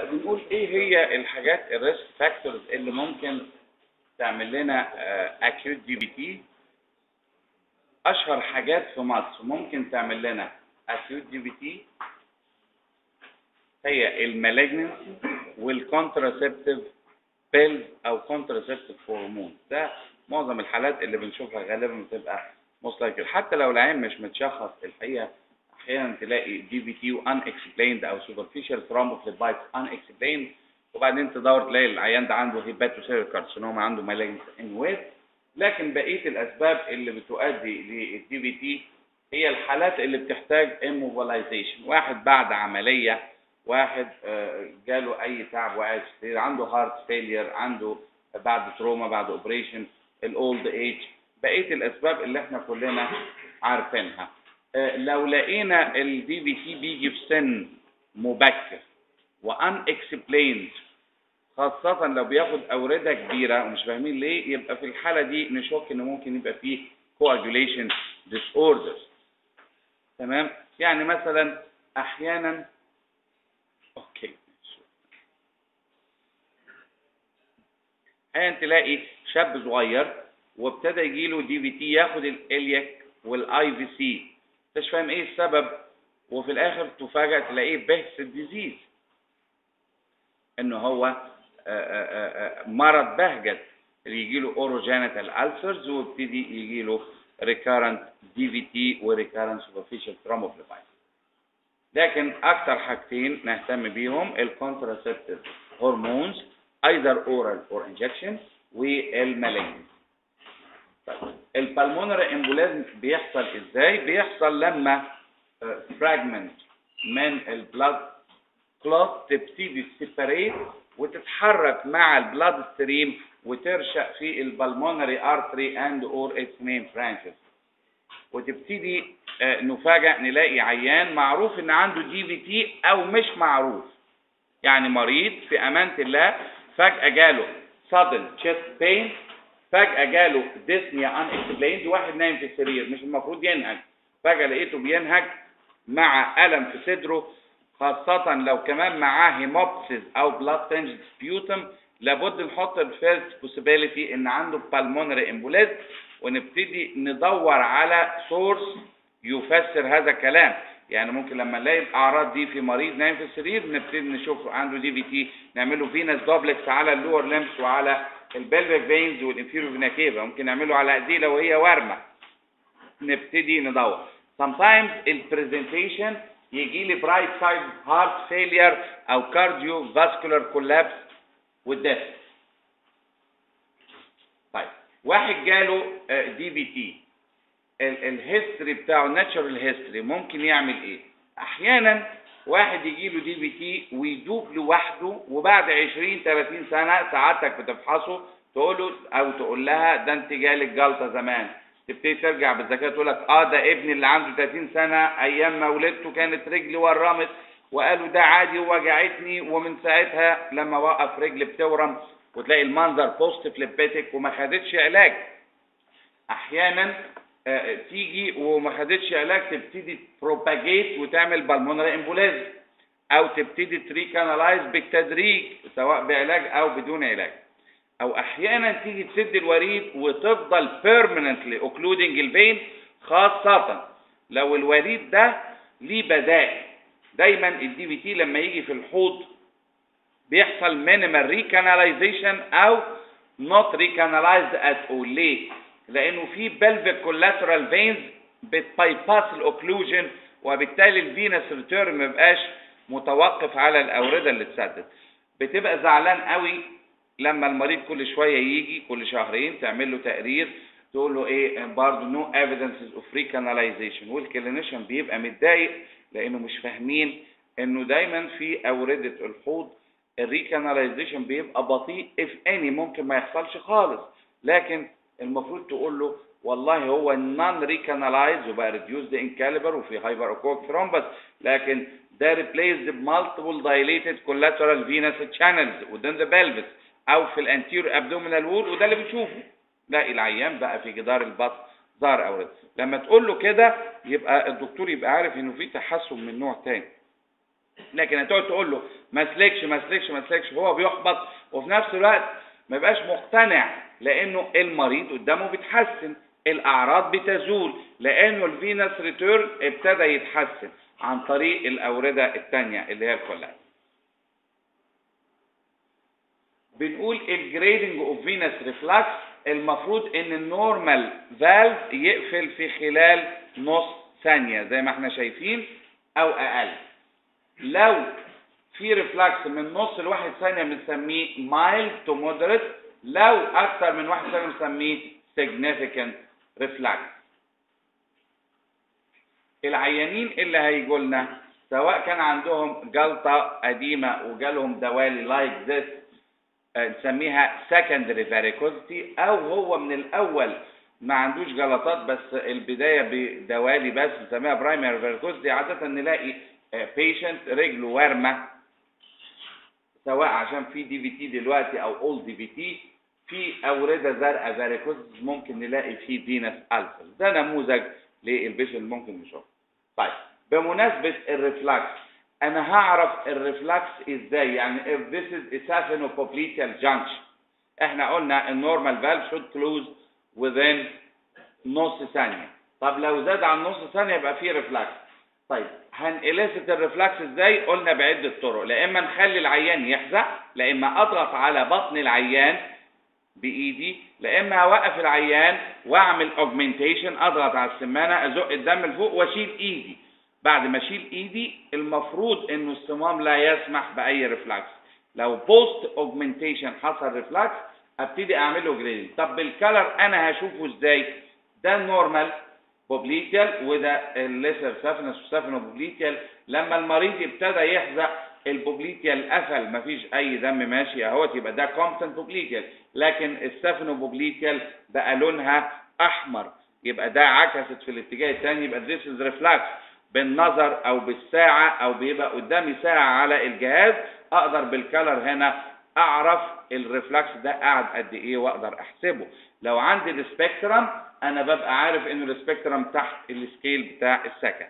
بنقول ايه هي الحاجات الريسك فاكتورز اللي ممكن تعمل لنا اكيوت دي بي تي اشهر حاجات في مصر ممكن تعمل لنا اكيوت دي بي تي هي المالجنسي والكونتراسبتيف بيلز او كونتراسبتيف هرمون ده معظم الحالات اللي بنشوفها غالبا بتبقى مستيقظ حتى لو العين مش متشخص الحقيقه احيانا تلاقي دي بي تي وان اكسبليند او سوبرفيشال ثرومبوفليبايت ان اكسبليند وبعدين تدور تلاقي العيان ده عنده هيباتوسيل كارسينوما عنده مالجنس ان ويت لكن بقيه الاسباب اللي بتؤدي للدي بي تي هي الحالات اللي بتحتاج immobilization واحد بعد عمليه واحد جاله اي تعب وقاعد في السرير عنده هارت فيلير عنده بعد تروما بعد اوبريشن الاولد ايج بقيه الاسباب اللي احنا كلنا عارفينها لو لقينا الدي بي تي بيجي في سن مبكر وان اكسبليند خاصة لو بياخد أوردة كبيرة ومش فاهمين ليه يبقى في الحالة دي نشك إن ممكن يبقى فيه coagulation disorders تمام يعني مثلا أحيانا أوكي أحيانا تلاقي شاب صغير وابتدى يجيله دي في تي ياخد الإلياك والاي في سي مش فاهم ايه السبب وفي الاخر تفاجأ تلاقيه بهس الديزيز انه هو آآ آآ مرض بهجت اللي يجي له اوروجينيتال السرز ويبتدي يجي له ريكارنت دي في تي وريكارنت سوبرفيشال ثرومبوفليبايت لكن اكتر حاجتين نهتم بيهم الكونتراسبتيف هرمونز ايذر اورال اور انجكشن والمالجنس طيب البلمونري امبوليزم بيحصل ازاي بيحصل لما فراجمنت من البلاد كلوت تبتدي تسيبريت وتتحرك مع البلاد ستريم وترشق في البلمونري ارتري اند اور اتس مين برانشز وتبتدي نفاجئ نلاقي عيان معروف ان عنده دي في تي او مش معروف يعني مريض في امانه الله فجاه جاله sudden chest pain فجأة جاله ديسنيا ان اكسبليند واحد نايم في السرير مش المفروض ينهج فجأة لقيته بينهج مع ألم في صدره خاصة لو كمان معاه هيموبسيس أو بلاد تنج سبيوتم لابد نحط الفيرست بوسيبيليتي إن عنده بالمونري امبوليز ونبتدي ندور على سورس يفسر هذا الكلام يعني ممكن لما نلاقي الاعراض دي في مريض نايم في السرير نبتدي نشوف عنده دي في تي نعمله فينس دوبلكس على اللور ليمس وعلى البلفيك فينز والانفيرو فينا كيفا ممكن نعمله على ايديه لو هي وارمه نبتدي ندور sometimes البرزنتيشن يجي لي برايت سايد هارت فيلير او كارديو فاسكولار كولابس والدث طيب واحد جاله دي بي تي الهيستوري بتاعه ناتشورال هيستوري ممكن يعمل ايه احيانا واحد يجي له دي بي تي ويدوب لوحده وبعد 20 30 سنه سعادتك بتفحصه تقول له او تقول لها ده انت جالك جلطه زمان تبتدي ترجع بالذكاء تقول لك اه ده ابني اللي عنده 30 سنه ايام ما ولدته كانت رجلي ورمت وقالوا ده عادي ووجعتني ومن ساعتها لما وقف رجلي بتورم وتلاقي المنظر بوست فليباتيك وما خدتش علاج احيانا آه تيجي وما خدتش علاج تبتدي تبروباجيت وتعمل بالمونري امبوليزم او تبتدي تريكانالايز بالتدريج سواء بعلاج او بدون علاج او احيانا تيجي تسد الوريد وتفضل بيرمننتلي اوكلودنج الفين خاصه لو الوريد ده ليه بدائل دايما الدي بي تي لما يجي في الحوض بيحصل مينيمال ريكاناليزيشن او نوت ريكانالايزد ات اول ليه لانه في بلفيك كولاترال فينز بتبايباس الاوكلوجن وبالتالي الفينس ريتيرن ما بقاش متوقف على الاورده اللي اتسدت بتبقى زعلان قوي لما المريض كل شويه يجي كل شهرين تعمل له تقرير تقول له ايه برضه نو ايفيدنسز اوف ريكاناليزيشن والكلينيشن بيبقى متضايق لانه مش فاهمين انه دايما في اورده الحوض الريكاناليزيشن بيبقى بطيء اف اني ممكن ما يحصلش خالص لكن المفروض تقول له والله هو نون ريكانالايز وبقى ريديوزد ان كاليبر وفي هايبر اوكوك ثرومبس لكن ده ريبليسد بمالتيبل دايليتد كولاترال فينس تشانلز within the pelvis او في الانتير ابدومينال وول وده اللي بنشوفه لا العيان بقى في جدار البطن ظهر اورد لما تقول له كده يبقى الدكتور يبقى عارف انه في تحسن من نوع تاني لكن هتقعد تقول له ما سلكش ما سلكش ما سلكش هو بيحبط وفي نفس الوقت ما يبقاش مقتنع لانه المريض قدامه بيتحسن الاعراض بتزول لانه الفينس ريتيرن ابتدى يتحسن عن طريق الاورده الثانيه اللي هي الكولاج بنقول الجريدنج اوف فينس ريفلاكس المفروض ان النورمال فالف يقفل في خلال نص ثانيه زي ما احنا شايفين او اقل لو في ريفلاكس من نص لواحد ثانيه بنسميه مايلد تو مودريت لو اكثر من واحد ثانيه بنسميه significant reflux العيانين اللي هيجوا لنا سواء كان عندهم جلطه قديمه وجالهم دوالي لايك ذس نسميها secondary varicosity او هو من الاول ما عندوش جلطات بس البدايه بدوالي بس نسميها برايمري varicosity عاده نلاقي بيشنت رجله وارمه سواء عشان في دي في تي دلوقتي او اول دي في تي في اورده زرقاء فاريكوز ممكن نلاقي فيه فينس الفا ده نموذج للبيشنت ممكن نشوفه طيب بمناسبه الريفلاكس انا هعرف الريفلاكس ازاي يعني if this is a saphenopopliteal junction احنا قلنا النورمال فالف should close within نص ثانيه طب لو زاد عن نص ثانيه يبقى فيه ريفلاكس طيب هنقلست الريفلاكس ازاي قلنا بعده طرق لا اما نخلي العيان يحزق لا اما اضغط على بطن العيان بايدي لا اما اوقف العيان واعمل اوجمنتيشن اضغط على السمانه ازق الدم لفوق واشيل ايدي بعد ما اشيل ايدي المفروض انه الصمام لا يسمح باي ريفلاكس لو بوست اوجمنتيشن حصل ريفلاكس ابتدي اعمل له جريدنج طب بالكلر انا هشوفه ازاي ده النورمال بوبليتيال وده الليسر سافنس وسافنو بوبليتيال لما المريض ابتدى يحزق البوبليتيال قفل مفيش اي دم ماشي اهوت يبقى ده كومبتنت بوبليتيال لكن السافنو بوبليتيال بقى لونها احمر يبقى ده عكست في الاتجاه الثاني يبقى this is reflex بالنظر او بالساعه او بيبقى قدامي ساعه على الجهاز اقدر بالكلر هنا اعرف الريفلكس ده قاعد قد ايه واقدر احسبه لو عندي السبيكترم انا ببقى عارف انه السبيكترم تحت السكيل بتاع السكند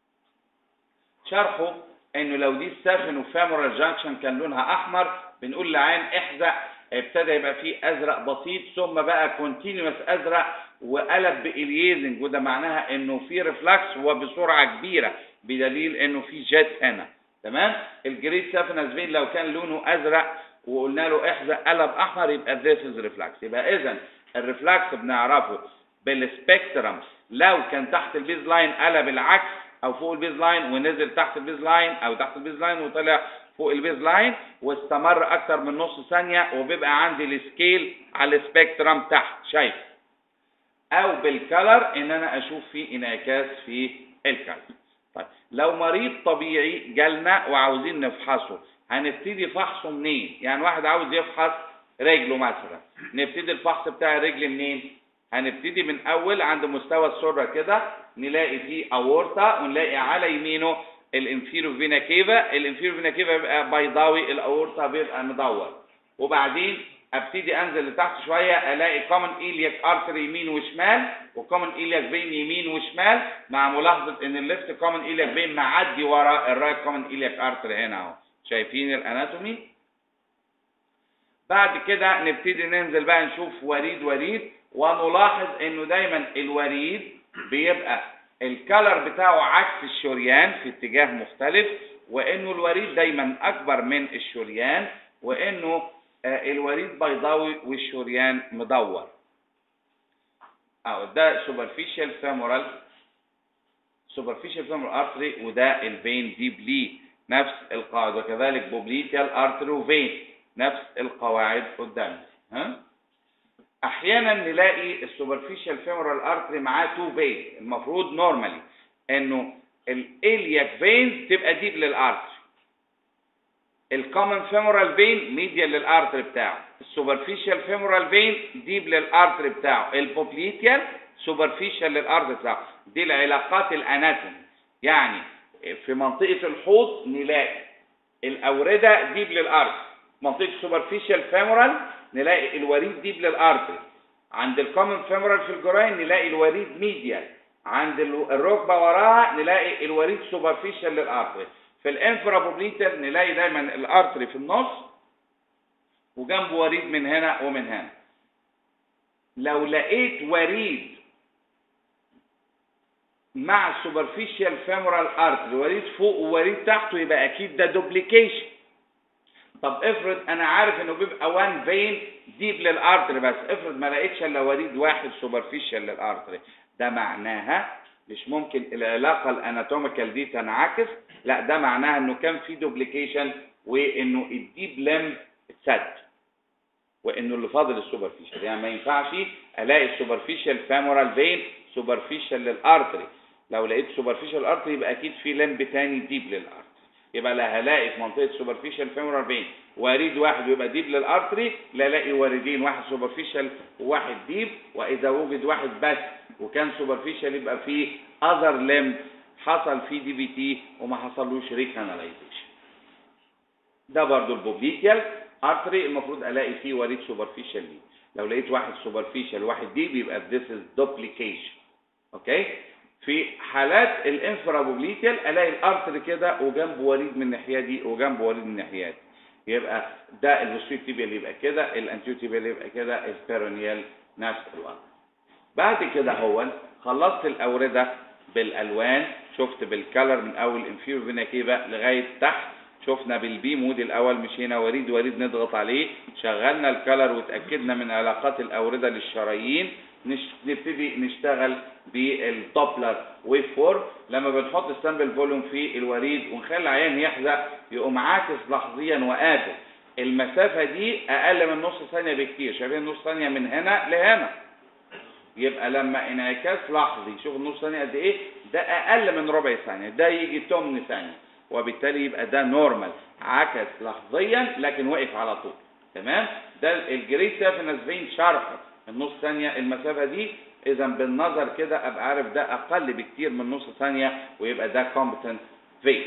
شرحه انه لو دي السافن وفامورال جانكشن كان لونها احمر بنقول لعين احزق ابتدى يبقى فيه ازرق بسيط ثم بقى كونتينوس ازرق وقلب باليزنج وده معناها انه في ريفلكس وبسرعه كبيره بدليل انه في جيت هنا تمام الجريد سافنس فين لو كان لونه ازرق وقلنا له احزق قلب احمر يبقى ذيس از ريفلكس يبقى اذا الريفلكس بنعرفه بالسبيكترم لو كان تحت البيز لاين قلب العكس او فوق البيز لاين ونزل تحت البيز لاين او تحت البيز لاين وطلع فوق البيز لاين واستمر اكتر من نص ثانيه وبيبقى عندي السكيل على السبيكترم تحت شايف او بالكلر ان انا اشوف فيه انعكاس في الكلر طيب لو مريض طبيعي جالنا وعاوزين نفحصه هنبتدي فحصه منين يعني واحد عاوز يفحص رجله مثلا نبتدي الفحص بتاع الرجل منين هنبتدي من اول عند مستوى السره كده نلاقي فيه اورطه ونلاقي على يمينه الانفيرو فينا كيفا الانفيرو فينا كيفا بيبقى بيضاوي الاورطه بيبقى مدور وبعدين ابتدي انزل لتحت شويه الاقي كومن ايلياك ارتري يمين وشمال وكومن ايلياك فين يمين وشمال مع ملاحظه ان الليفت كومن ايلياك فين معدي ورا الرايت كومن ايلياك ارتري هنا اهو شايفين الاناتومي بعد كده نبتدي ننزل بقى نشوف وريد وريد ونلاحظ انه دايما الوريد بيبقى الكلر بتاعه عكس الشريان في اتجاه مختلف وانه الوريد دايما اكبر من الشريان وانه الوريد بيضاوي والشريان مدور اهو ده سوبرفيشال فيمورال سوبرفيشال فيمورال ارتري وده الفين ديبلي نفس القاعده وكذلك بوبليتيال ارتري وفين نفس القواعد قدامنا ها احيانا نلاقي السوبرفيشال فيمورال ارتري معاه تو فين المفروض نورمالي انه الالياك فين تبقى ديب للارتري الكومن فيمورال فين ميديال للارتري بتاعه السوبرفيشال فيمورال فين ديب للارتري بتاعه البوبليتيال سوبرفيشال للارتري بتاعه دي العلاقات الاناتومي يعني في منطقه الحوض نلاقي الاورده ديب للارتري منطقه السوبرفيشال فيمورال نلاقي الوريد ديب للارتري عند الكومن فيمورال في الجراين نلاقي الوريد ميديال عند الركبه وراها نلاقي الوريد سوبرفيشال للارتري في الانفرابوبليتال نلاقي دايما الارتري في النص وجنبه وريد من هنا ومن هنا لو لقيت وريد مع السوبرفيشال فيمورال ارتري وريد فوق ووريد تحته يبقى اكيد ده دوبليكيشن طب افرض انا عارف انه بيبقى وان فين ديب للارتري بس افرض ما لقيتش الا وريد واحد سوبرفيشال للارتري ده معناها مش ممكن العلاقه الاناتوميكال دي تنعكس لا ده معناها انه كان في دوبليكيشن وانه الديب لم اتسد وانه اللي فاضل السوبرفيشال يعني ما ينفعش الاقي السوبرفيشال فامورال فين سوبرفيشال للارتري لو لقيت سوبرفيشال ارتري يبقى اكيد في لمب تاني ديب للارتري يبقى لا هلاقي في منطقه سوبرفيشال فيمورال فين وريد واحد ويبقى ديب للارتري لا الاقي واردين واحد سوبرفيشال وواحد ديب واذا وجد واحد بس وكان سوبرفيشال يبقى فيه اذر لمب حصل فيه دي بي تي وما حصلوش ريكاناليزيشن ده برضو البوبليتيال ارتري المفروض الاقي فيه وريد سوبرفيشال ليه لو لقيت واحد سوبرفيشال واحد ديب يبقى this is duplication اوكي في حالات الانفرابوبليتيال الاقي الارتري كده وجنبه وريد من الناحيه دي وجنبه وريد من الناحيه دي يبقى ده البوستيريور تيبيال يبقى كده الانتيريور تيبيال يبقى كده البيرونيال نفس الوضع بعد كده هو خلصت الاورده بالالوان شفت بالكلر من اول انفيرو فينا كيبا لغايه تحت شفنا بالبي مود الاول مشينا وريد وريد نضغط عليه شغلنا الكلر وتاكدنا من علاقات الاورده للشرايين نش- نبتدي نشتغل بالدوبلر ويف فور لما بنحط السامبل فوليوم في الوريد ونخلي العيان يحزق يقوم عاكس لحظيا وقافل المسافه دي اقل من نص ثانيه بكتير شايفين نص ثانيه من هنا لهنا يبقى لما انعكاس لحظي شوف النص ثانيه قد ايه ده اقل من ربع ثانيه ده يجي تمن ثانيه وبالتالي يبقى ده نورمال عكس لحظيا لكن وقف على طول تمام ده الجريد سافنس فين شرحه النص ثانيه المسافه دي اذا بالنظر كده ابقى عارف ده اقل بكتير من نص ثانيه ويبقى ده كومبتنت فين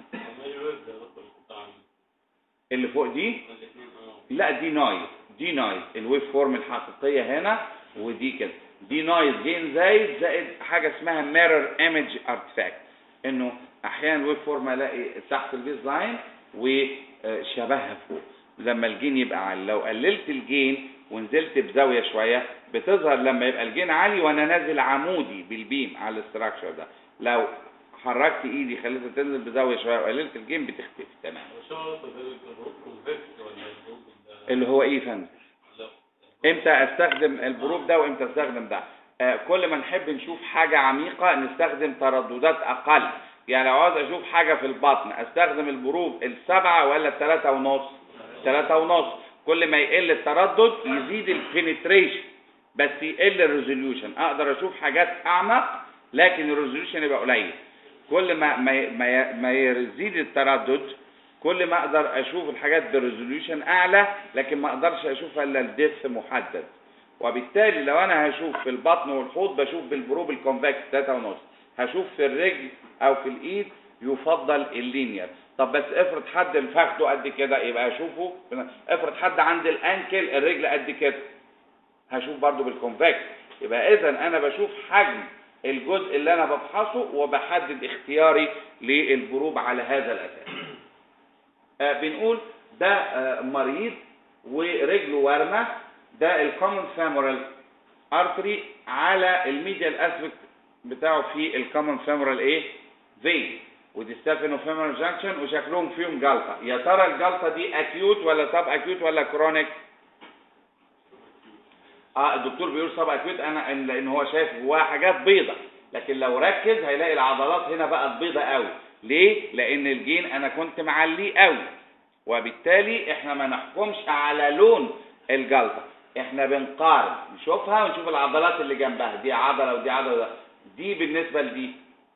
اللي فوق دي لا دي نايز دي نايز الويف فورم الحقيقيه هنا ودي كده دي نايز جين زايد زائد حاجه اسمها ميرور ايمج ارتفاكت انه احيانا الويف فورم الاقي تحت البيز لاين وشبهها فوق لما الجين يبقى عالي لو قللت الجين ونزلت بزاويه شويه بتظهر لما يبقى الجين عالي وانا نازل عمودي بالبيم على الاستراكشر ده لو حركت ايدي خليتها تنزل بزاويه شويه وقللت الجين بتختفي تمام اللي هو ايه يا فندم امتى استخدم البروف ده وامتى استخدم ده آه كل ما نحب نشوف حاجة عميقة نستخدم ترددات اقل يعني لو عاوز اشوف حاجة في البطن استخدم البروف السبعة ولا التلاتة ونص تلاتة ونص كل ما يقل التردد يزيد البنتريشن بس يقل الريزوليوشن اقدر اشوف حاجات اعمق لكن الريزوليوشن يبقى قليل كل ما ما ما, ما يزيد التردد كل ما اقدر اشوف الحاجات بريزوليوشن اعلى لكن ما اقدرش اشوفها الا الدبث محدد وبالتالي لو انا هشوف في البطن والحوض بشوف بالبروب الكونفكس 3 ونص هشوف في الرجل او في الايد يفضل اللينير طب بس افرض حد فخده قد كده يبقى اشوفه افرض حد عند الانكل الرجل قد كده هشوف برضو بالكونفكس يبقى اذا انا بشوف حجم الجزء اللي انا بفحصه وبحدد اختياري للبروب على هذا الاساس آه بنقول ده آه مريض ورجله ورمه ده الكومن فيمورال ارتري على الميديال اسبكت بتاعه في الكومن فيمورال ايه فين ودي ستافينو فيمورال جانكشن وشكلهم فيهم جلطه يا ترى الجلطه دي اكيوت ولا سب اكيوت ولا كرونيك اه الدكتور بيقول سب اكيوت انا لان هو شايف جواها حاجات بيضه لكن لو ركز هيلاقي العضلات هنا بقت بيضه قوي ليه لان الجين انا كنت معليه قوي وبالتالي احنا ما نحكمش على لون الجلطه احنا بنقارن نشوفها ونشوف العضلات اللي جنبها دي عضله ودي عضله دي بالنسبه لدي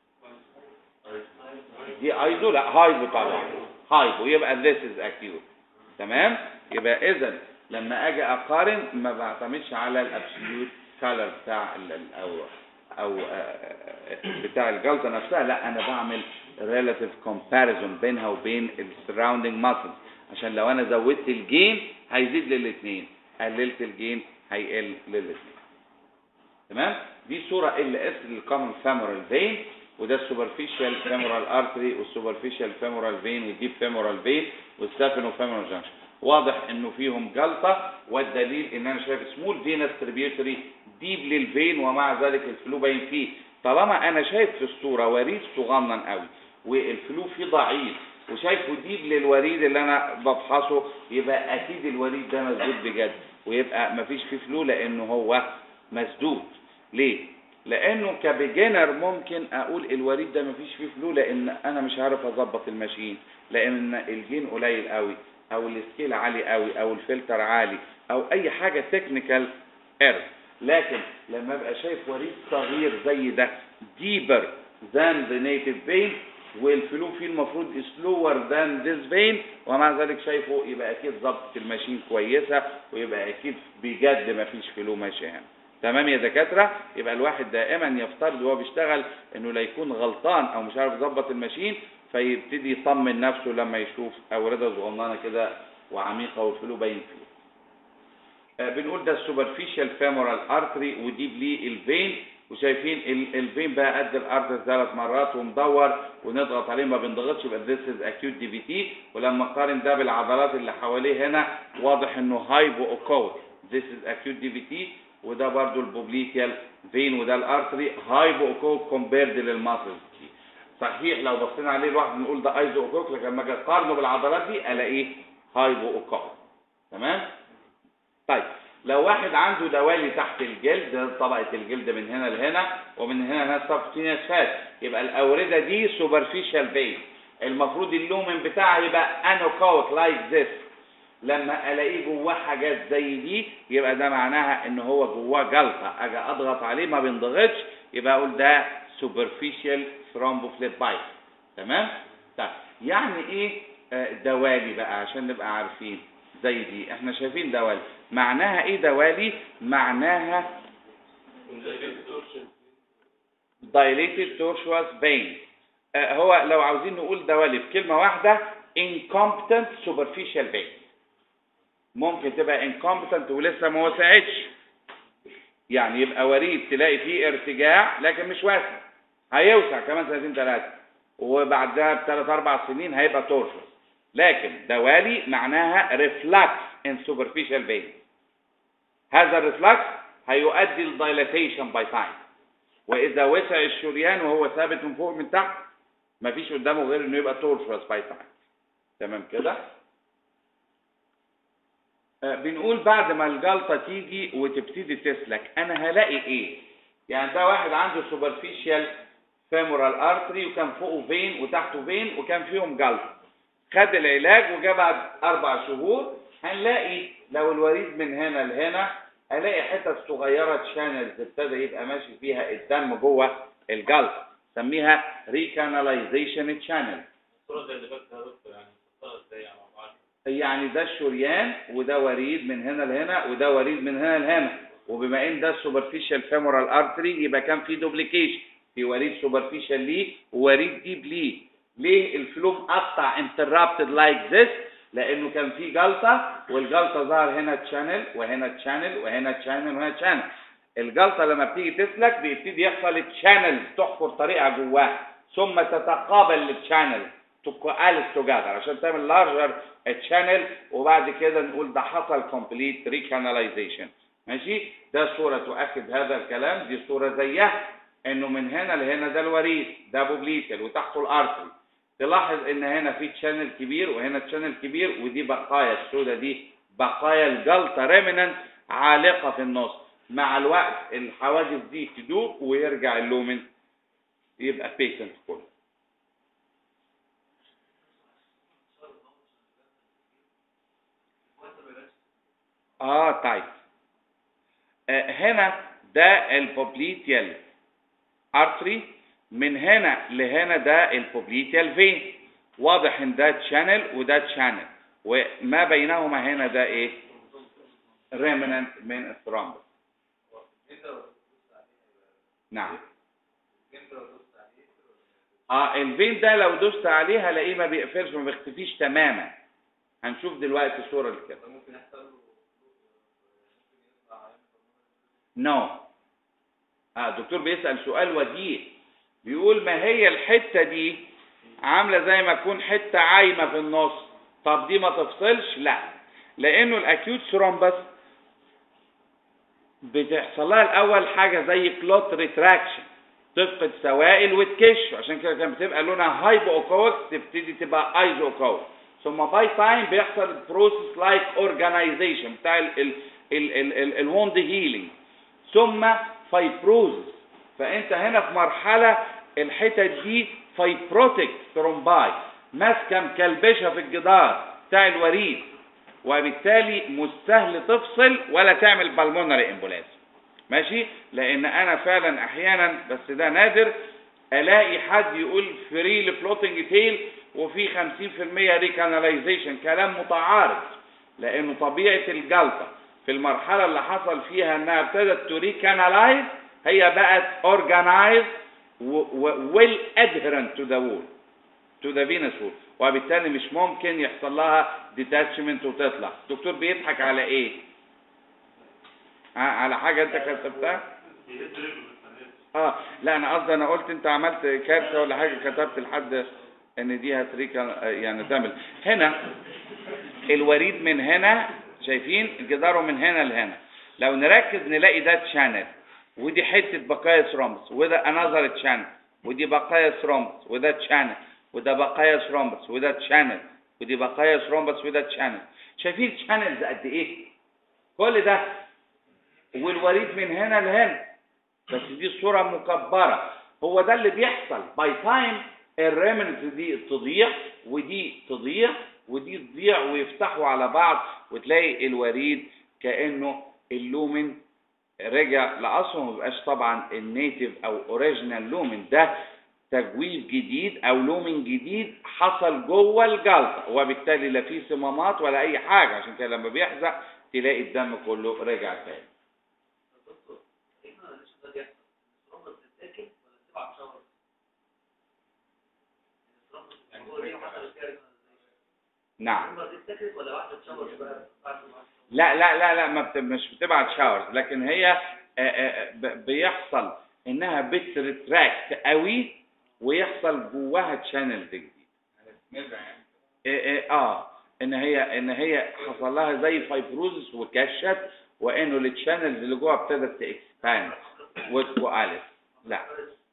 دي ايزو لا هايبو طبعا هايبو يبقى this is acute تمام يبقى اذا لما اجي اقارن ما بعتمدش على الابسوليوت كالر بتاع ال ال- او او بتاع الجلطه نفسها لا انا بعمل relative comparison بينها وبين ال surrounding muscles عشان لو انا زودت الجين هيزيد للاثنين قللت الجين هيقل للاثنين تمام دي صوره ال اس للكومن فامورال فين وده السوبرفيشال فيمورال ارتري والسوبرفيشال فيمورال فين والديب فيمورال فين والسافينو فيمورال جانكشن واضح انه فيهم جلطه والدليل ان انا شايف سمول فينس تريبيوتري ديب للفين ومع ذلك الفلو باين فيه طالما انا شايف في الصوره وريد صغنن قوي والفلو فيه ضعيف وشايفه ديب للوريد اللي انا بفحصه يبقى اكيد الوريد ده مسدود بجد ويبقى مفيش فيه فلو لانه هو مسدود ليه لانه كبيجنر ممكن اقول الوريد ده مفيش فيه فلو لان انا مش عارف اظبط الماشين لان الجين قليل قوي او السكيل عالي قوي او الفلتر عالي او اي حاجه تكنيكال ايرور لكن لما ابقى شايف وريد صغير زي ده deeper than the native vein والفلو فيه المفروض slower than this vein ومع ذلك شايفه يبقى اكيد ظبط الماشين كويسه ويبقى اكيد بجد مفيش فلو ماشي هنا تمام يا دكاتره يبقى الواحد دائما يفترض وهو بيشتغل انه لا يكون غلطان او مش عارف يظبط الماشين فيبتدي يطمن نفسه لما يشوف اورده صغننه كده وعميقه والفلو باين فيه آه، بنقول ده السوبرفيشال فيمورال ارتري وديب ليه الفين وشايفين ال- الفين بقى قد الارتري ثلاث مرات ومدور ونضغط عليه ما بنضغطش يبقى this is acute دي بي تي ولما نقارن ده بالعضلات اللي حواليه هنا واضح انه هايبو اوكوت this is acute دي بي تي وده برضو البوبليتيال فين وده الارتري هايبو اوكوت كومبيرد للماسلز دي صحيح لو بصينا عليه لوحده نقول ده ايزو اوكوك لكن لما اجي اقارنه بالعضلات دي الاقيه هايبو اوكوك تمام طيب لو واحد عنده دوالي تحت الجلد ده طبقه الجلد من هنا لهنا ومن هنا لهنا سبتينيس فات يبقى الاورده دي سوبرفيشال فين المفروض اللومن بتاعها يبقى انوكوك لايك ذس لما الاقيه جواه حاجات زي دي يبقى ده معناها ان هو جواه جلطه اجي اضغط عليه ما بينضغطش يبقى اقول ده سوبرفيشال ثرومبوفليبايت تمام طيب يعني ايه آه، دوالي بقى عشان نبقى عارفين زي دي احنا شايفين دوالي معناها ايه دوالي معناها dilated tortuous vein آه، هو لو عاوزين نقول دوالي بكلمة واحدة incompetent superficial vein ممكن تبقى incompetent ولسه ما وسعتش يعني يبقى وريد تلاقي فيه ارتجاع لكن مش واسع هيوسع كمان سنتين ثلاثة وبعدها بثلاث أربع سنين هيبقى تورشوس لكن دوالي معناها ريفلكس ان superficial vein هذا الريفلكس هيؤدي لدايلاتيشن باي تايم واذا وسع الشريان وهو ثابت من فوق من تحت مفيش قدامه غير انه يبقى تورشوس باي تايم تمام كده آه، بنقول بعد ما الجلطه تيجي وتبتدي تسلك انا هلاقي ايه يعني ده واحد عنده سوبرفيشال فيمورال ارتري وكان فوقه فين وتحته فين وكان فيهم جلطه خد العلاج وجا بعد اربع شهور هنلاقي لو الوريد من هنا لهنا هلاقي حتت صغيره شانلز ابتدى يبقى ماشي فيها الدم جوه الجلطه سميها ريكاناليزيشن شانل الصورة زي اللي فاتت يا دكتور يعني صورة ازاي يعني مع بعض يعني ده الشريان وده وريد من هنا لهنا وده وريد من هنا لهنا وبما ان ده السوبرفيشال فيمورال ارتري يبقى كان في دوبليكيشن في وريد سوبرفيشال ليه ووريد ديب ليه ليه الفلو مقطع انترابتد لايك ذس لانه كان في جلطه والجلطه ظهر هنا تشانل وهنا تشانل وهنا تشانل وهنا تشانل الجلطه لما بتيجي تسلك بيبتدي يحصل تشانل تحفر طريقها جواها ثم تتقابل التشانل تكوالس توجذر عشان تعمل لارجر تشانل وبعد كده نقول ده حصل كومبليت ريكاناليزيشن ماشي ده صوره تؤكد هذا الكلام دي صوره زيها انه من هنا لهنا ده الوريد ده بوبليتال وتحته الارتري تلاحظ ان هنا في تشانل كبير وهنا تشانل كبير ودي بقايا السوداء دي بقايا الجلطه ريمننت عالقه في النص مع الوقت الحواجز دي تدوب ويرجع اللومن يبقى بيشنت كله اه طيب آه هنا ده البوبليتيال ارتري من هنا لهنا ده البوبليتيال فين واضح ان ده تشانل وده تشانل وما بينهما هنا ده ايه ريمننت من الثرومبس نعم اه الفين ده لو دوست عليه هلاقيه ما بيقفلش ما بيختفيش تماما هنشوف دلوقتي صورة لكده ممكن يحصل له نو no. اه الدكتور بيسأل سؤال وجيه بيقول ما هي الحته دي عامله زي ما تكون حته عايمه في النص طب دي ما تفصلش لا لانه الاكيوت ثرومبس بتحصل لها الاول حاجه زي كلوت ريتراكشن تفقد سوائل وتكش عشان كده كانت بتبقى لونها هايبو اوكويك تبتدي تبقى ايزو اوكويك ثم باي تايم بيحصل البروسيس لايك اورجانيزيشن بتاع الوند هيلينج ثم فايبروزس فانت هنا في مرحله الحتت دي فايبروتيك ثرومباي ماسكه مكلبشه في الجدار بتاع الوريد وبالتالي مش سهل تفصل ولا تعمل بالمونري امبولاس ماشي لان انا فعلا احيانا بس ده نادر الاقي حد يقول فري لفلوتنج تيل وفي 50% ريكاناليزيشن كلام متعارض لانه طبيعه الجلطه في المرحله اللي حصل فيها انها ابتدت تريكانالايز هي بقت اورجانايز ويل ادهرنت تو ذا وول تو ذا فينس وول وبالتالي مش ممكن يحصل لها ديتاتشمنت وتطلع الدكتور بيضحك على ايه ع- على حاجه انت كتبتها بيهد رجله اه لا انا قصدي انا قلت انت عملت كارثه ولا حاجه كتبت لحد ان دي هتريكا يعني تعمل هنا الوريد من هنا شايفين جداره من هنا لهنا لو نركز نلاقي ده تشانل ودي حته بقايا ثرومبس وده انذر تشانل ودي بقايا ثرومبس وده تشانل وده بقايا ثرومبس وده تشانل ودي بقايا ثرومبس وده تشانل شايفين تشانلز قد ايه كل ده والوريد من هنا لهنا بس دي صورة مكبرة هو ده اللي بيحصل باي تايم الريمنت دي تضيع ودي تضيع ودي تضيع ويفتحوا على بعض وتلاقي الوريد كأنه اللومن رجع لأصله ما بيبقاش طبعا النيتيف أو أوريجينال لومن ده تجويف جديد أو لومن جديد حصل جوه الجلطة وبالتالي لا فيه صمامات ولا أي حاجة عشان كده لما بيحزق تلاقي الدم كله رجع تاني دكتور ايه ما ليش ده بيحصل الصرامة بتتاكل ولا بتبقى شاور الصرامة هو ليه حصل فيها نعم الصرامة بتتاكل ولا واحدة تشاور بقى بعد ما لا لا لا لا ما بت... مش بتبعت شاورز لكن هي آه، آه، ب- بيحصل انها بترتراكت قوي ويحصل جواها تشانل جديد آه، آه, اه ان هي ان هي حصل لها زي فايبروزس وكشت وانه التشانلز اللي جوه ابتدت تاكسباند وتقالت لا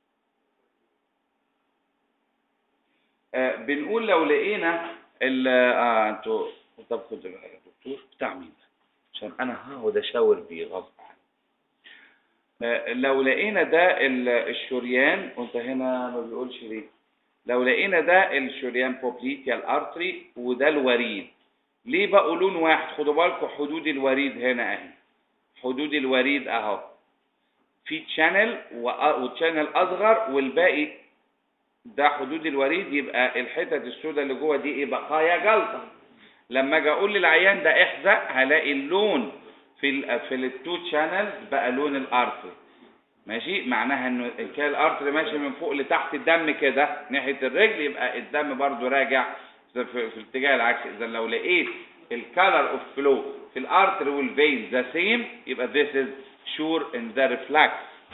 آه بنقول لو لقينا ال اه انتوا طب خد يا دكتور بتاع مين ده؟ عشان انا هقعد اشاور بيه غصب عني آه لو لقينا ده ال- الشريان وانت هنا ما بيقولش ليه لو لقينا ده الشريان بوبليتيال ارتري وده الوريد ليه بقوا لون واحد خدوا بالكم حدود الوريد هنا اهي حدود الوريد اهو في تشانل وتشانل اصغر والباقي ده حدود الوريد يبقى الحتت السوداء اللي جوه دي ايه بقايا جلطه لما اجي اقول للعيان ده احزق هلاقي اللون في ال في التو تشانلز بقى لون الارتري ماشي معناها انه كان الارتري ماشي من فوق لتحت الدم كده ناحيه الرجل يبقى الدم برضو راجع في, في الاتجاه العكسي اذا لو لقيت الكالر اوف فلو في الارتري والفين ذا سيم يبقى this is sure in the reflex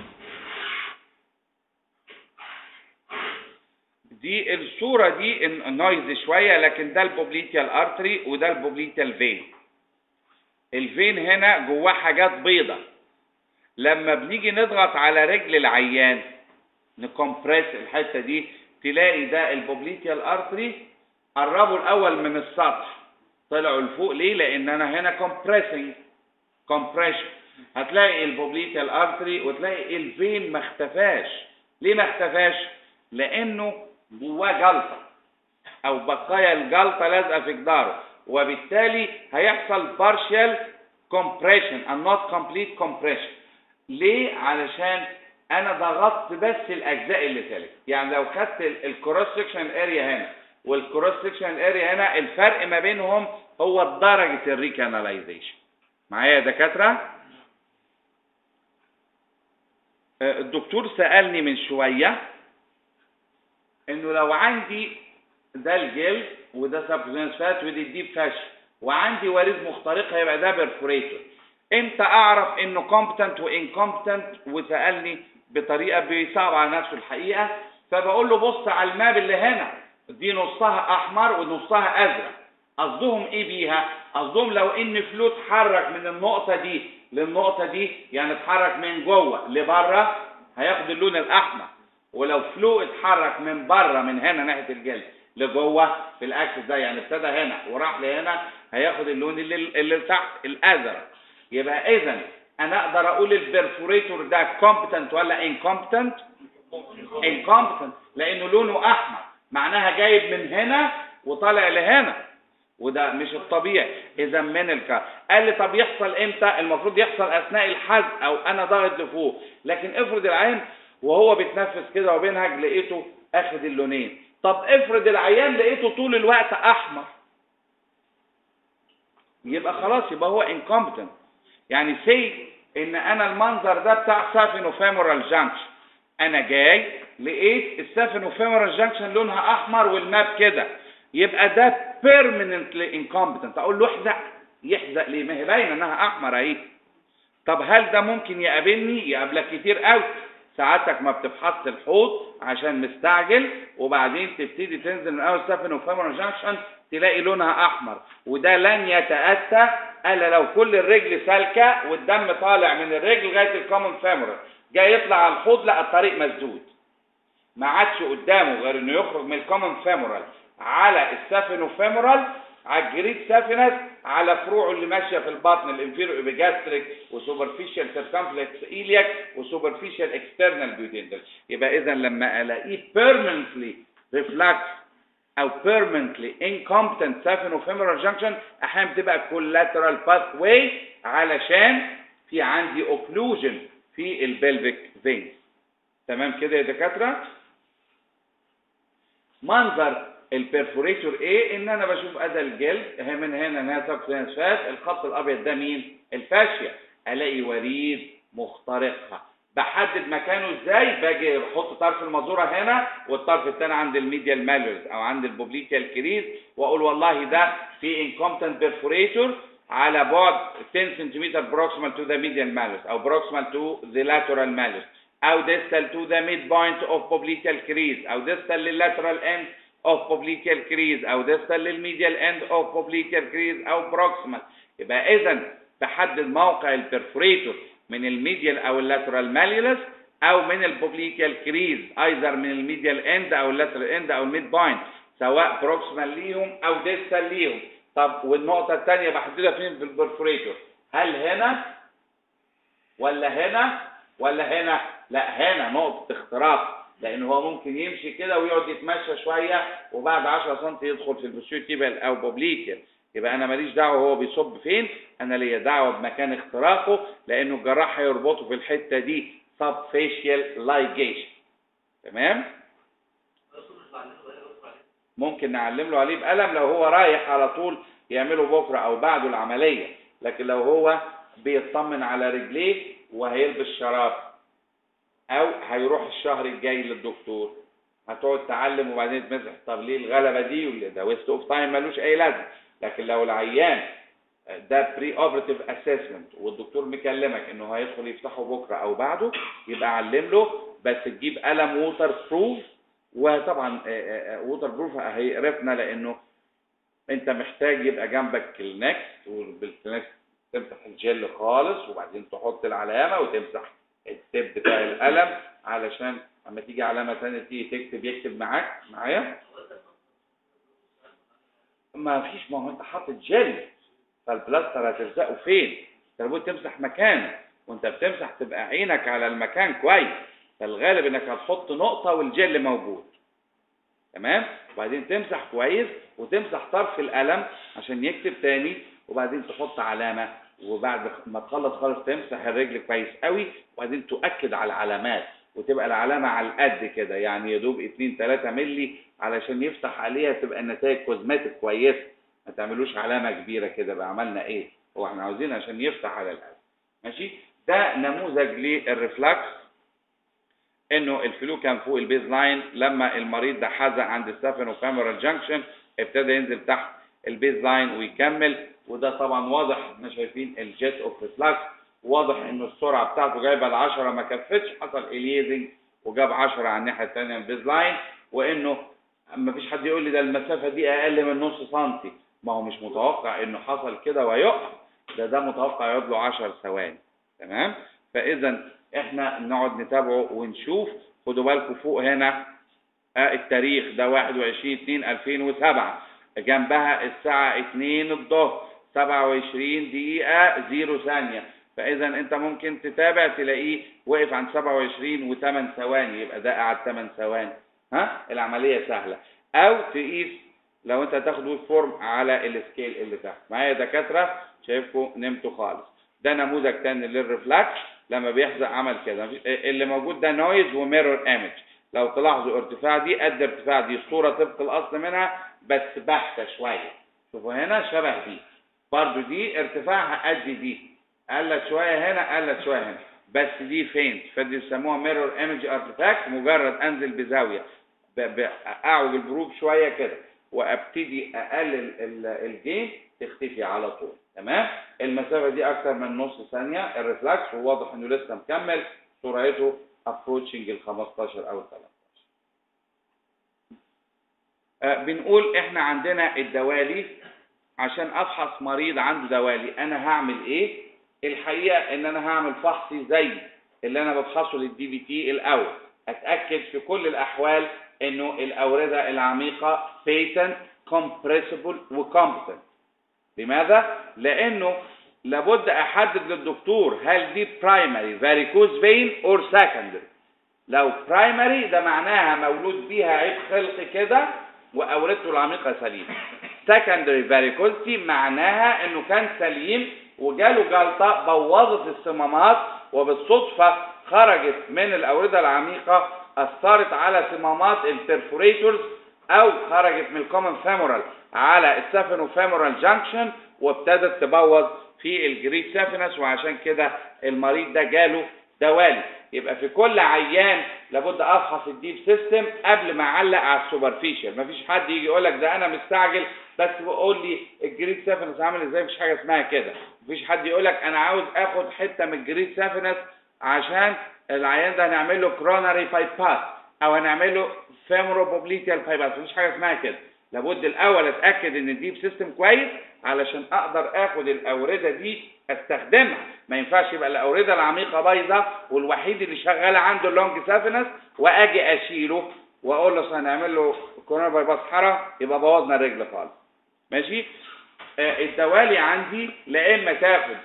دي الصورة دي نويز شوية لكن ده البوبليتيال ارتري وده البوبليتيال فين الفين هنا جواه حاجات بيضة لما بنيجي نضغط على رجل العيان نكمبريس الحتة دي تلاقي ده البوبليتيال ارتري قربوا الاول من السطح طلعوا لفوق ليه لان انا هنا كومبريسنج كومبريشن هتلاقي البوبليتيال ارتري وتلاقي الفين ما اختفاش ليه ما اختفاش لانه جواه جلطه او بقايا الجلطه لازقه في جداره وبالتالي هيحصل partial compression and not complete compression ليه علشان انا ضغطت بس الاجزاء اللي تلت يعني لو خدت الكروس سكشن اريا هنا والكروس سكشن اريا هنا الفرق ما بينهم هو درجه الريكاناليزيشن معايا يا دكاتره آه، الدكتور سالني من شويه انه لو عندي ده الجلد وده سبكوزينس فات ودي الديب فاش وعندي وريد مخترقه يبقى ده بيرفوريتور امتى اعرف انه كومبتنت وانكومبتنت وسالني بطريقه بيصعب على نفسه الحقيقه فبقول له بص على الماب اللي هنا دي نصها احمر ونصها ازرق قصدهم ايه بيها قصدهم لو ان فلو اتحرك من النقطه دي للنقطه دي يعني اتحرك من جوه لبره هياخد اللون الاحمر ولو فلو اتحرك من بره من هنا ناحيه الجلد لجوه في الاكس ده يعني ابتدى هنا وراح لهنا هياخد اللون اللي, اللي تحت الازرق يبقى اذا انا اقدر اقول البرفوريتور ده كومبتنت ولا انكومبتنت انكومبتنت لانه لونه احمر معناها جايب من هنا وطالع لهنا وده مش الطبيعي اذا من الكار قال لي طب يحصل امتى المفروض يحصل اثناء الحزق او انا ضاغط لفوق لكن افرض العين وهو بيتنفس كده وبينهج لقيته اخد اللونين طب افرض العيان لقيته طول الوقت احمر يبقى خلاص يبقى هو incompetent يعني سي ان انا المنظر ده بتاع سافينوفيمورال جانكشن انا جاي لقيت السافينوفيمورال جانكشن لونها احمر والماب كده يبقى ده permanently incompetent اقول له احزق يحزق ليه ما هي باينه انها احمر اهي طب هل ده ممكن يقابلني يقابلك كتير قوي ساعتك ما بتفحص الحوض عشان مستعجل وبعدين تبتدي تنزل من اول سافينوفيمورال جانكشن تلاقي لونها احمر وده لن يتاتى الا لو كل الرجل سالكه والدم طالع من الرجل لغايه الكومن فيمورال جاي يطلع على الحوض لا الطريق مسدود ما عادش قدامه غير انه يخرج من الكومن فيمورال على السافينوفيمورال على الجريد سافينس على فروعه اللي ماشيه في البطن الانفيرو ابيجاستريك وسوبرفيشال سيركمفلكس ايلياك وسوبرفيشال اكسترنال بيوتندل يبقى اذا لما الاقيه permanently reflux او permanently incompetent saphenofemoral junction احيانا بتبقى collateral pathway علشان في عندي occlusion في البلفيك فين تمام كده يا دكاتره منظر البرفوريتور ايه ان انا بشوف ادى الجلد هي من هنا انها سبستانس فات الخط الابيض ده مين الفاشيه الاقي وريد مخترقها بحدد مكانه ازاي باجي احط طرف المزوره هنا والطرف الثاني عند الميديال مالورز او عند البوبليتيال كريز واقول والله ده في انكومبتنت بيرفوريتور على بعد 10 سنتيمتر بروكسيمال تو ذا ميديال مالورز او بروكسيمال تو ذا لاترال مالورز او distal to the midpoint of popliteal crease او distal لللاترال end of popliteal crease او distal للميديال end of popliteal crease او proximal يبقى اذا بحدد موقع البرفوريتور من الميديال او اللاترال ماليولس او من البوبليتيال كريز ايذر من الميديال اند او اللاترال اند او الميد بوينت سواء بروكسيمال ليهم او ديستال ليهم طب والنقطة الثانية بحددها فين في البرفوريتور هل هنا ولا هنا ولا هنا لا هنا نقطة اختراق لان هو ممكن يمشي كده ويقعد يتمشى شوية وبعد 10 سم يدخل في البوستيبل او بوبليتيال يبقى انا ماليش دعوه هو بيصب فين انا ليا دعوه بمكان اختراقه لانه الجراح هيربطه في الحته دي سب فيشيال لايجيشن تمام ممكن نعلم له عليه بقلم لو هو رايح على طول يعمله بكره او بعده العمليه لكن لو هو بيطمن على رجليه وهيلبس شراب او هيروح الشهر الجاي للدكتور هتقعد تعلم وبعدين تمسح طب ليه الغلبه دي واللي ده ويست اوف تايم ملوش اي لازمه لكن لو العيان ده بري اوبراتيف اسسمنت والدكتور مكلمك انه هيدخل يفتحه بكره او بعده يبقى علم له بس تجيب قلم ووتر بروف وطبعا ووتر بروف هيقرفنا لانه انت محتاج يبقى جنبك كلينكس وبالكلينكس تمسح الجل خالص وبعدين تحط العلامه وتمسح التب بتاع القلم علشان اما تيجي علامه ثانيه تيجي تكتب يكتب معاك معايا ما فيش ما هو انت حاطط جل فالبلاستر هتلزقه فين؟ انت لابد تمسح مكانه وانت بتمسح تبقى عينك على المكان كويس فالغالب انك هتحط نقطه والجل موجود تمام؟ وبعدين تمسح كويس وتمسح طرف القلم عشان يكتب تاني وبعدين تحط علامه وبعد ما تخلص خالص تمسح الرجل كويس قوي وبعدين تؤكد على العلامات وتبقى العلامه على القد كده يعني يا دوب 2 3 مللي علشان يفتح عليها تبقى النتائج كوزماتيك كويسه ما تعملوش علامه كبيره كده بقى عملنا ايه هو احنا عاوزين عشان يفتح على القلب ماشي ده نموذج للريفلكس انه الفلو كان فوق البيز لاين لما المريض ده حزق عند السافينوفيمورال جانكشن ابتدى ينزل تحت البيز لاين ويكمل وده طبعا واضح احنا شايفين الجيت اوف ريفلكس واضح انه السرعه بتاعته جايبه ال 10 ما كفتش حصل اليزنج وجاب 10 على الناحيه الثانيه من البيز لاين وانه ما فيش حد يقول لي ده المسافه دي اقل من نص سنتي ما هو مش متوقع انه حصل كده ويقع ده ده متوقع يقعد له 10 ثواني تمام فاذا احنا نقعد نتابعه ونشوف خدوا بالكم فوق هنا آه التاريخ ده 21 2 2007 جنبها الساعة 2 الظهر 27 دقيقة 0 ثانية فإذا أنت ممكن تتابع تلاقيه وقف عند 27 و8 ثواني يبقى ده قعد 8 ثواني ها العملية سهلة أو تقيس لو أنت تاخد ويف فورم على السكيل اللي تحت معايا يا دكاترة شايفكم نمتوا خالص ده نموذج تاني للريفلاكس لما بيحصل عمل كده مفيش- اللي موجود ده نويز وميرور ايمج لو تلاحظوا ارتفاع دي قد ارتفاع دي الصورة طبق الأصل منها بس باهتة شوية شوفوا هنا شبه دي برضو دي ارتفاعها قد دي قلت شوية هنا قلت شوية هنا بس دي فين فدي بيسموها ميرور ايمج ارتفاكت مجرد انزل بزاوية ب- ب- اعوج البروب شوية كده وابتدي اقلل ال- الجين تختفي على طول تمام المسافة دي اكتر من نص ثانية الريفلاكس وواضح انه لسه مكمل سرعته approaching ال 15 او ال 13 آه، بنقول احنا عندنا الدوالي عشان افحص مريض عنده دوالي انا هعمل ايه الحقيقه ان انا هعمل فحصي زي اللي انا بفحصه للدي بي تي الاول اتاكد في كل الاحوال انه الاورده العميقه بيتنت كومبريسبل وكومبتنت لماذا لانه لابد احدد للدكتور هل دي برايمري فاريكوز فين اور سكندري لو برايمري ده معناها مولود بيها عيب خلقي كده واورثته العميقه سليمه سكندري فاريكوزتي معناها انه كان سليم وجاله جلطه بوظت الصمامات وبالصدفه خرجت من الاورده العميقه اثرت على صمامات البرفوريتورز او خرجت من الكومن فيمورال على السافينو فيمورال جانكشن وابتدت تبوظ في الجريد سافينس وعشان كده المريض ده جاله دوالي يبقى في كل عيان لابد افحص الديب سيستم قبل ما اعلق على السوبرفيشال مفيش حد يجي يقول لك ده انا مستعجل بس بقول لي الجريد سافينس عامل ازاي مفيش حاجه اسمها كده مفيش حد يقول لك انا عاوز اخد حته من الجريد سافينس عشان العيان ده هنعمل له كروناري بايباس او هنعمل له فيمورو بوبليتيال بايباس مفيش حاجه اسمها كده لابد الاول اتاكد ان الديب سيستم كويس علشان اقدر اخد الاورده دي استخدمها ما ينفعش يبقى الاورده العميقه بايظه والوحيد اللي شغال عنده اللونج سافينس واجي اشيله واقول له أصل هنعمل له كورونا بايباس حرة يبقى بوظنا الرجل خالص ماشي آه الدوالي عندي لا اما تاخد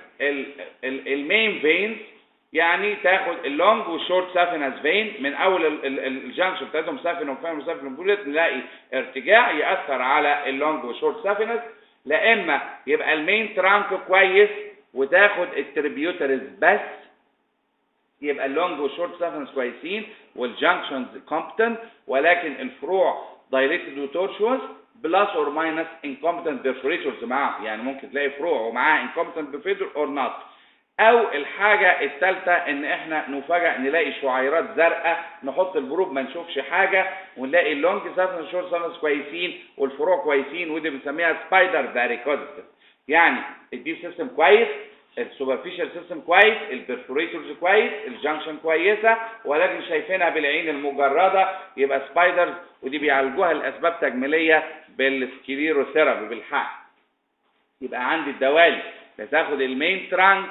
المين فينز يعني تاخد اللونج والشورت سافينس فين من اول ال- ال- ال- الجانكشن بتاعتهم سافين وفاهم وسافين وبولت نلاقي ارتجاع ياثر على اللونج والشورت سافينس لا اما يبقى المين ترانك كويس وتاخد التريبيوترز بس يبقى اللونج والشورت سافنس كويسين والجانكشنز كومبتنت ولكن الفروع دايليتد وتورشوس بلس اور ماينس انكومبتنت بيرفوريتورز معاه يعني ممكن تلاقي فروع ومعاها انكومبتنت بيرفوريتور اور نوت او الحاجه الثالثه ان احنا نفاجئ نلاقي شعيرات زرقاء نحط البروب ما نشوفش حاجه ونلاقي اللونج سافنس شورت سافنس كويسين والفروع كويسين ودي بنسميها سبايدر فاريكوزيتيف يعني الديب سيستم كويس السوبرفيشال سيستم كويس البرفوريتورز كويس الجنكشن كويسه ولكن شايفينها بالعين المجرده يبقى سبايدرز ودي بيعالجوها لاسباب تجميليه بالسكليروثيرابي بالحق يبقى عندي الدوالي لا تاخد المين ترانك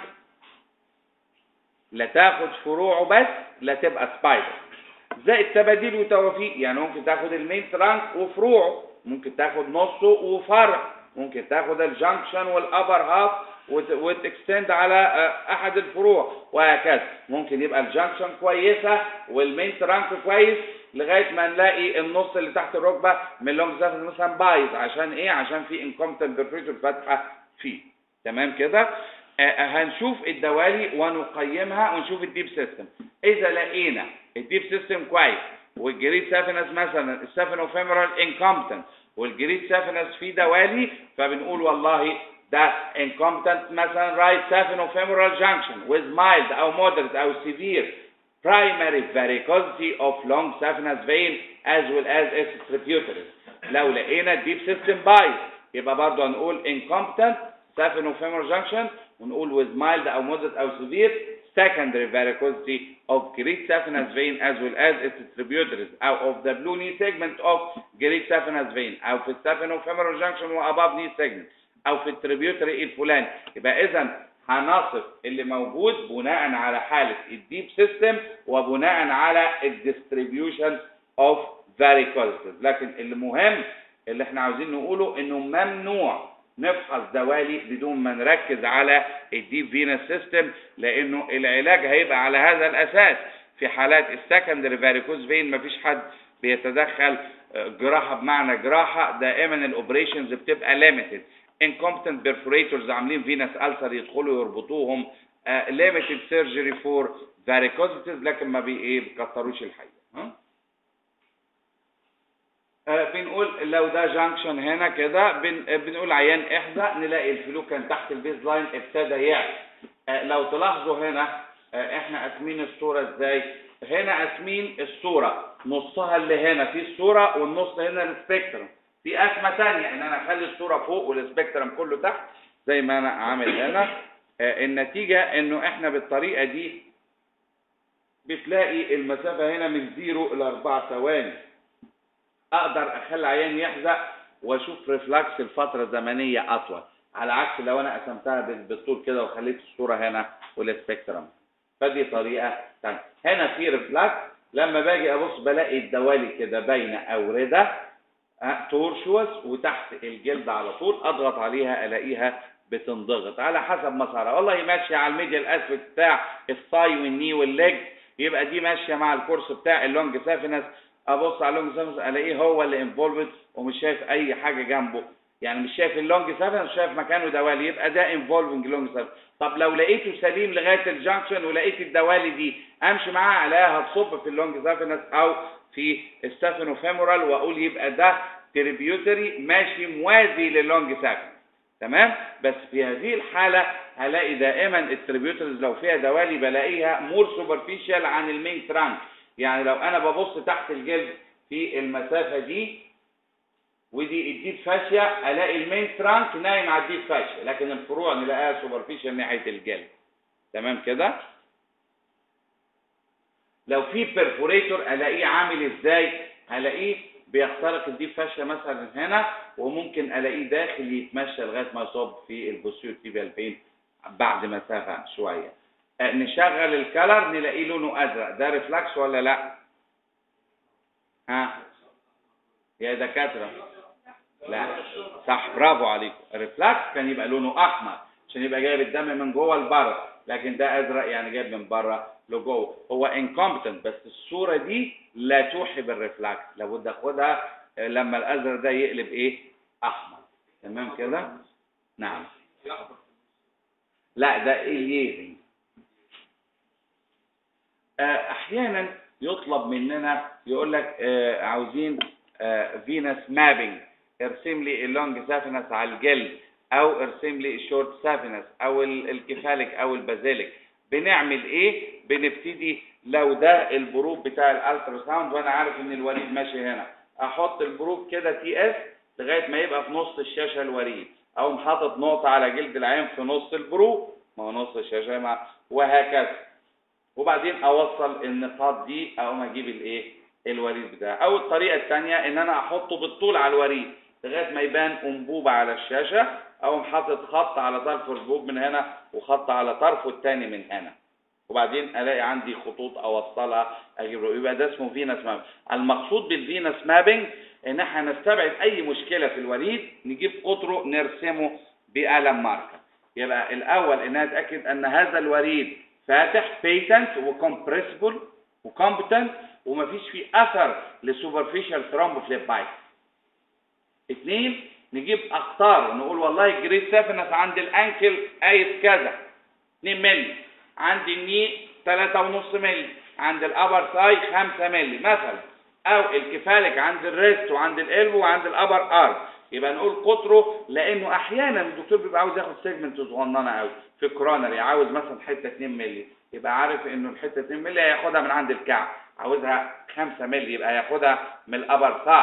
لا تاخد فروعه بس لا تبقى سبايدر زائد تباديل وتوافيق يعني ممكن تاخد المين ترانك وفروعه ممكن تاخد نصه وفرع ممكن تاخد الجنكشن والابر هاف وتكستند على آه، احد الفروع وهكذا ممكن يبقى الجنكشن كويسه والمين ترانك كويس لغايه ما نلاقي النص اللي تحت الركبه من اللونج سافن مثلا بايظ عشان ايه عشان في انكومبتنت برفيتور فاتحه فيه تمام كده آه، هنشوف الدوالي ونقيمها ونشوف الديب سيستم اذا لقينا الديب سيستم كويس والجريد سافينس مثلا السافينوفيمورال انكومبتنت والجريد سافينس فيه دوالي فبنقول والله ده انكومبتنت مثلا رايت سافينوفيمورال جانكشن with mild او moderate او severe primary varicosity of long saphenous vein as well as its tributaries لو لقينا الديب سيستم بايظ يبقى برضه هنقول incompetent saphenofemoral junction ونقول with mild او moderate او severe secondary varicosity of great saphenous vein as well as its tributaries او of the blue knee segment of great saphenous vein او في saphenofemoral junction و above knee segment او في التريبيوتري الفلاني يبقى اذا هنصف اللي موجود بناء على حالة الديب سيستم وبناء على الديستريبيوشن اوف varicosities لكن المهم اللي احنا عاوزين نقوله انه ممنوع نفحص دوالي بدون ما نركز على الديب فينس سيستم لانه العلاج هيبقى على هذا الاساس في حالات السكندري فاريكوز فين مفيش حد بيتدخل آه، جراحه بمعنى جراحه دائما الاوبريشنز بتبقى ليميتد incompetent perforators عاملين فينس ألسر يدخلوا يربطوهم آه، limited surgery for varicosities لكن ما بي ايه بيكتروش الحقيقه ها؟ آه، بنقول لو ده جانكشن هنا كده بن آه، بنقول عيان احذى نلاقي الفلو كان تحت البيز لاين ابتدى يعلى آه، لو تلاحظوا هنا آه، احنا قاسمين الصوره ازاي هنا قاسمين الصوره نصها اللي هنا في الصوره والنص هنا السبيكترم في قسمه ثانيه ان انا اخلي الصوره فوق والسبيكترم كله تحت زي ما انا عامل هنا آه، النتيجه انه احنا بالطريقه دي بتلاقي المسافه هنا من زيرو الى اربع ثواني اقدر اخلي عيان يحزق واشوف ريفلكس لفتره زمنيه اطول على عكس لو انا قسمتها بال- بالطول كده وخليت الصوره هنا والسبيكترم فدي طريقه ثانيه هنا في ريفلكس لما باجي ابص بلاقي الدوالي كده بين اورده تورشوس وتحت الجلد على طول اضغط عليها الاقيها بتنضغط على حسب مسارها والله ماشيه على الميديا الاسفل بتاع الثاي والني والليج يبقى دي ماشيه مع الكورس بتاع اللونج سافينس ابص على اللونج سافينس الاقيه هو اللي انفولفد ومش شايف اي حاجه جنبه يعني مش شايف اللونج سافينس شايف مكانه دوالي يبقى ده انفولفنج لونج سافينس طب لو لقيته سليم لغايه الجنكشن ولقيت الدوالي دي امشي معاها الاقيها هتصب في اللونج سافينس او في السافينوفيمورال واقول يبقى ده تريبيوتري ماشي موازي للونج سافينس تمام بس في هذه الحالة هلاقي دائما التريبيوترز لو فيها دوالي بلاقيها مور سوبرفيشال عن المين ترانك يعني لو انا ببص تحت الجلد في المسافة دي ودي الديب فاشيا الاقي المين ترانك نايم على الديب فاشيا لكن الفروع نلاقيها سوبرفيشال ناحية الجلد تمام كده لو في بيرفوريتور الاقيه عامل ازاي هلاقيه بيخترق الديب فاشيا مثلا هنا وممكن الاقيه داخل يتمشى لغايه ما يصب في البوستيريور تيبيال بين بعد مسافه شويه آه، نشغل الكلر نلاقيه لونه ازرق ده ريفلكس ولا لا ها يا دكاتره لا صح برافو عليكم الريفلكس كان يبقى لونه احمر عشان يبقى جايب الدم من جوه لبره لكن ده ازرق يعني جايب من بره لجوه هو انكومبتنت بس الصوره دي لا توحي بالريفلكس لابد اخدها آه، لما الازرق ده يقلب ايه احمر تمام كده نعم لا ده اليزنج احيانا يطلب مننا يقول لك آه، عاوزين فينس مابينج ارسم لي اللونج سافينس على الجلد او ارسم لي الشورت سافينس او ال- الكفالك او البازيليك بنعمل ايه بنبتدي لو ده البروب بتاع الالترا ساوند وانا عارف ان الوريد ماشي هنا احط البروب كده تي اس لغايه ما يبقى في نص الشاشه الوريد او حاطط نقطه على جلد العين في نص البروب ما هو نص الشاشه مع وهكذا وبعدين اوصل النقاط دي اقوم اجيب الايه الوريد بتاعي او الطريقه الثانيه ان انا احطه بالطول على الوريد لغايه ما يبان انبوبه على الشاشه اقوم حاطط خط على طرف الانبوب من هنا وخط على طرفه الثاني من هنا وبعدين الاقي عندي خطوط اوصلها اجيب له يبقى ده اسمه فينس مابينج المقصود بالفينس مابينج ان احنا نستبعد اي مشكله في الوريد نجيب قطره نرسمه بقلم ماركر يبقى الاول ان أنا اتاكد ان هذا الوريد فاتح بيتنت وكمبريسبل وكومبتنت ومفيش فيه اثر لسوبرفيشال ثرومبوفليبايت اثنين نجيب اخطار نقول والله جريد سافنس عند الانكل قايس كذا 2 مللي عند الني 3.5 مللي عند الابر ثاي 5 مللي مثلا او الكفالك عند الريست وعند القلب وعند الابر ارم يبقى نقول قطره لانه احيانا الدكتور بيبقى عاوز ياخد سيجمنت صغننه قوي في كرونري عاوز مثلا حته 2 مللي يبقى عارف انه الحته 2 مللي هياخدها من عند الكعب عاوزها 5 مللي يبقى هياخدها من الابر ثاي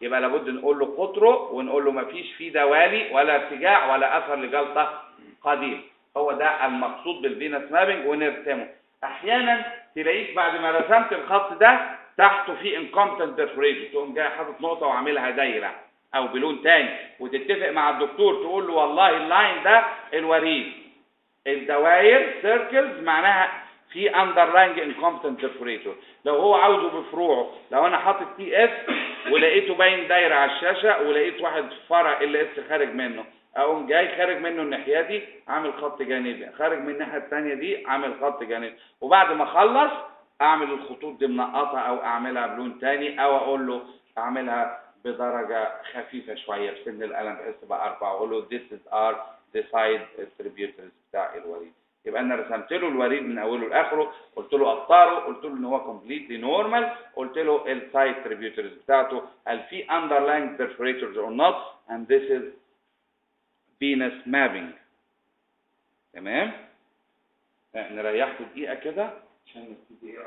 يبقى لابد نقول له قطره ونقول له مفيش فيه دوالي ولا ارتجاع ولا اثر لجلطه قديم هو ده المقصود بالفينس مابنج ونرسمه احيانا تلاقيك بعد ما رسمت الخط ده تحته في انكومبتنت برفوريشن تقوم جاي حاطط نقطه وعاملها دايره او بلون تاني وتتفق مع الدكتور تقول له والله اللاين ده الوريد الدوائر سيركلز معناها في اندرلاينج انكومبتنت برفوريتور لو هو عاوزه بفروعه لو انا حاطط تي اس ولقيته باين دايره على الشاشه ولقيت واحد فرع ال اس خارج منه اقوم جاي خارج منه الناحيه دي عامل خط جانبي خارج من الناحيه الثانيه دي عامل خط جانبي وبعد ما اخلص اعمل الخطوط دي منقطه او اعملها بلون تاني او اقول له اعملها بدرجه خفيفه شويه في سن القلم بحيث تبقى اربعه اقول له this is our the side tributaries بتاع الوريد يبقى انا رسمت له الوريد من اوله لاخره قلت له اقطاره قلت له ان هو كومبليتلي نورمال قلت له السايد tributaries بتاعته هل في underlying perforators or not and this is venous mapping تمام آه، نريحكم دقيقه كده عشان نبتدي ايه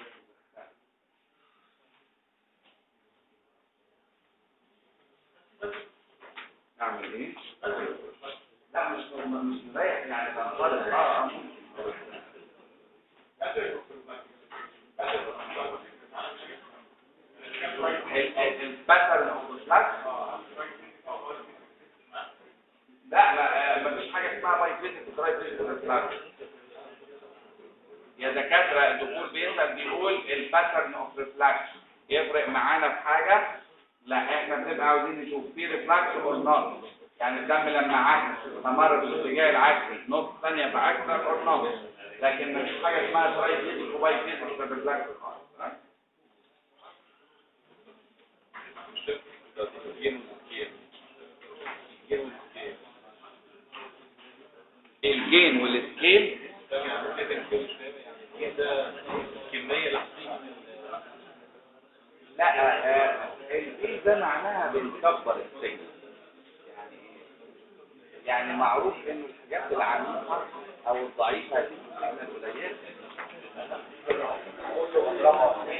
اعمل ايه لا مش مش مريح يعني تنطلق اه آه. الباترن اوف ريفلكس لا لا آه، مفيش حاجه اسمها بايفيزيك ترايفيزيك ريفلكس يا دكاتره الدكتور بيسال بيقول الباترن اوف ريفلكس يفرق معانا في حاجه لا احنا بنبقى عاوزين نشوف في ريفلكس اور نوت يعني الدم لما عكس فمر بالاتجاه العكسي نص ثانيه فاكثر اور نوت لكن مفيش حاجه اسمها ترايفيزيك وبايفيزيك ريفلكس خالص ها؟ الجين والسكيل كمية لا آه، الجين ده معناها بنكبر السجن يعني يعني معروف ان الحاجات العنيفه او الضعيفه دي السجن القليل